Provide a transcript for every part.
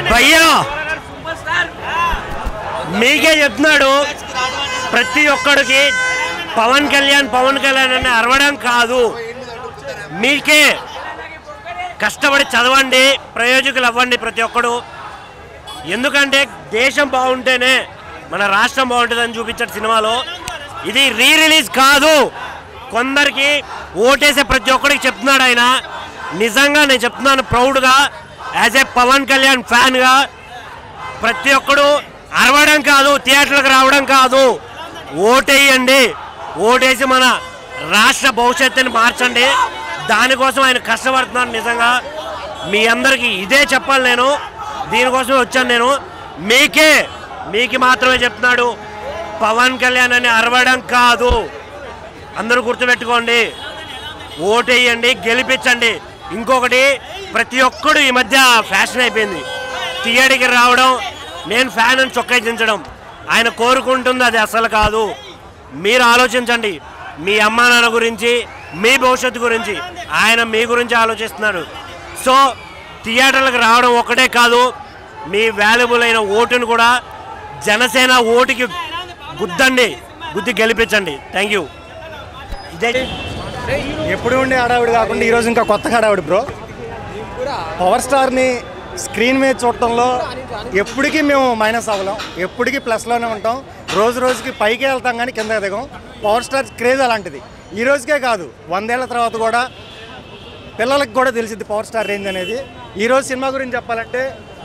భయ్యా మీకే చెప్తున్నాడు ప్రతి ఒక్కడికి పవన్ కళ్యాణ్ పవన్ కళ్యాణ్ అని అరవడం కాదు మీకే కష్టపడి చదవండి ప్రయోజకులు అవ్వండి ప్రతి ఒక్కడు ఎందుకంటే దేశం బాగుంటేనే మన రాష్ట్రం బాగుంటుందని చూపించాడు సినిమాలో ఇది రీ రిలీజ్ కాదు కొందరికి ఓటేసే ప్రతి ఒక్కడికి చెప్తున్నాడు ఆయన నిజంగా నేను చెప్తున్నాను ప్రౌడ్గా యాజ్ ఏ పవన్ కళ్యాణ్ ఫ్యాన్గా ప్రతి ఒక్కడు అరవడం కాదు థియేటర్లకు రావడం కాదు ఓటేయండి ఓటేసి మన రాష్ట్ర భవిష్యత్తుని మార్చండి దానికోసం ఆయన కష్టపడుతున్నాను నిజంగా మీ అందరికీ ఇదే చెప్పాలి నేను దీనికోసమే వచ్చాను నేను మీకే మీకు మాత్రమే చెప్తున్నాడు పవన్ కళ్యాణ్ అని అరవడం కాదు అందరూ గుర్తుపెట్టుకోండి ఓటేయండి గెలిపించండి ఇంకొకటి ప్రతి ఒక్కడు ఈ మధ్య ఫ్యాషన్ అయిపోయింది థియేటర్కి రావడం నేను ఫ్యాన్ అని చొక్కాయించడం ఆయన కోరుకుంటుంది అది అసలు కాదు మీరు ఆలోచించండి మీ అమ్మా నాన్న గురించి మీ భవిష్యత్తు గురించి ఆయన మీ గురించి ఆలోచిస్తున్నాడు సో థియేటర్లకు రావడం ఒకటే కాదు మీ వాల్యుబుల్ అయిన ఓటును కూడా జనసేన ఓటుకి గుద్దండి గుద్ది గెలిపించండి థ్యాంక్ యూ ఇదే ఎప్పుడు ఉండే హడావిడి కాకుండా ఈరోజు ఇంకా కొత్త హడావిడి బ్రో పవర్ స్టార్ని స్క్రీన్ మీద చూడటంలో ఎప్పటికీ మేము మైనస్ అవ్వలేం ఎప్పటికీ ప్లస్లోనే ఉంటాం రోజు రోజుకి పైకి వెళ్తాం కానీ కింద దిగం పవర్ స్టార్ క్రేజ్ అలాంటిది ఈ రోజుకే కాదు వందేళ్ల తర్వాత కూడా పిల్లలకి కూడా తెలిసింది పవర్ స్టార్ రేంజ్ అనేది ఈరోజు సినిమా గురించి చెప్పాలంటే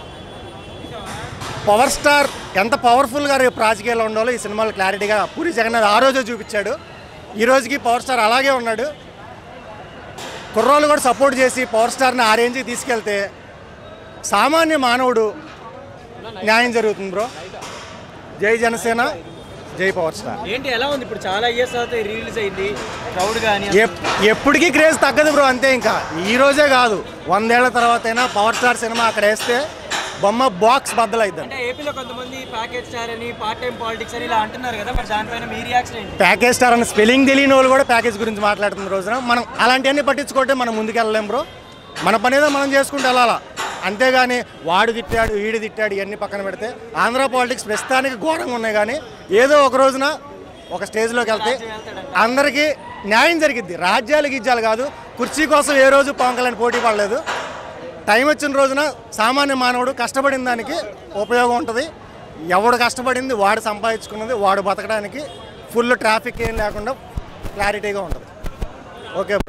పవర్ స్టార్ ఎంత పవర్ఫుల్గా రేపు రాజకీయాల్లో ఉండాలో ఈ సినిమాలో క్లారిటీగా పూరి జగన్నాథ్ ఆ రోజే చూపించాడు ఈ రోజుకి పవర్ స్టార్ అలాగే ఉన్నాడు కుర్రోళ్ళు కూడా సపోర్ట్ చేసి పవర్ స్టార్ని ఆ రేంజ్కి తీసుకెళ్తే సామాన్య మానవుడు న్యాయం జరుగుతుంది బ్రో జై జనసేన జై పవర్ స్టార్ ఏంటి ఎలా ఉంది ఇప్పుడు చాలా ఇయర్స్ తర్వాత రిలీజ్ అయింది క్రౌడ్ కానీ ఎప్- ఎప్పటికీ క్రేజ్ తగ్గదు బ్రో అంతే ఇంకా ఈ రోజే కాదు వందేళ్ల తర్వాత అయినా పవర్ స్టార్ సినిమా అక్కడ వేస్తే బొమ్మ బాక్స్ బద్దలైద్దాం అంటే ఏపీలో కొంతమంది ప్యాకేజ్ స్టార్ అని పార్ట్ టైం పాలిటిక్స్ అని ఇలా అంటున్నారు కదా మరి దానిపైన మీ రియాక్షన్ ఏంటి ప్యాకేజ్ స్టార్ అని స్పెల్లింగ్ తెలియని వాళ్ళు కూడా ప్యాకేజ్ గురించి మాట్లాడుతున్న రోజున మనం అలాంటివన్నీ పట్టించుకుంటే మనం ముందుకు వెళ్ళలేం బ్రో మన పని ఏదో మనం చేసుకుంటూ వెళ్ళాలా అంతేగాని వాడు తిట్టాడు వీడు తిట్టాడు ఇవన్నీ పక్కన పెడితే ఆంధ్ర పాలిటిక్స్ ప్రస్తుతానికి ఘోరంగా ఉన్నాయి కానీ ఏదో ఒక రోజున ఒక స్టేజ్లోకి వెళ్తే అందరికీ న్యాయం జరిగిద్ది రాజ్యాలు గిజ్జాలు కాదు కుర్చీ కోసం ఏ రోజు పవన్ కళ్యాణ్ పోటీ పడలేదు టైం వచ్చిన రోజున సామాన్య మానవుడు కష్టపడిన దానికి ఉపయోగం ఉంటుంది ఎవడు కష్టపడింది వాడు సంపాదించుకున్నది వాడు బతకడానికి ఫుల్ ట్రాఫిక్ ఏం లేకుండా క్లారిటీగా ఉంటుంది ఓకే